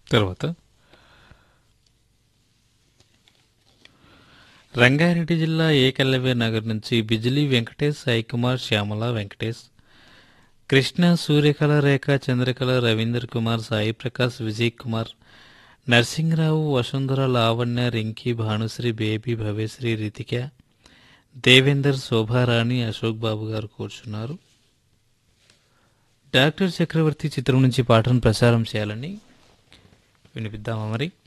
తర్వాత రంగారెడ్డి జిల్లా ఏకలవ్య నగర్ నుంచి బిజిలీ వెంకటేష్ సాయి కుమార్ శ్యామల వెంకటేష్ కృష్ణ సూర్యకళ రేఖ చంద్రకళ రవీందర్ కుమార్ సాయి ప్రకాష్ విజయ్ కుమార్ నరసింహరావు వసుంధర లావణ్య రింకీ భానుశ్రీ బేబీ భవేశ్రీ రితిక దేవేందర్ శోభారాణి అశోక్ బాబు గారు కూర్చున్నారు డాక్టర్ చక్రవర్తి చిత్రం నుంచి పాటను ప్రసారం చేయాలని వినిపిద్దామా మరి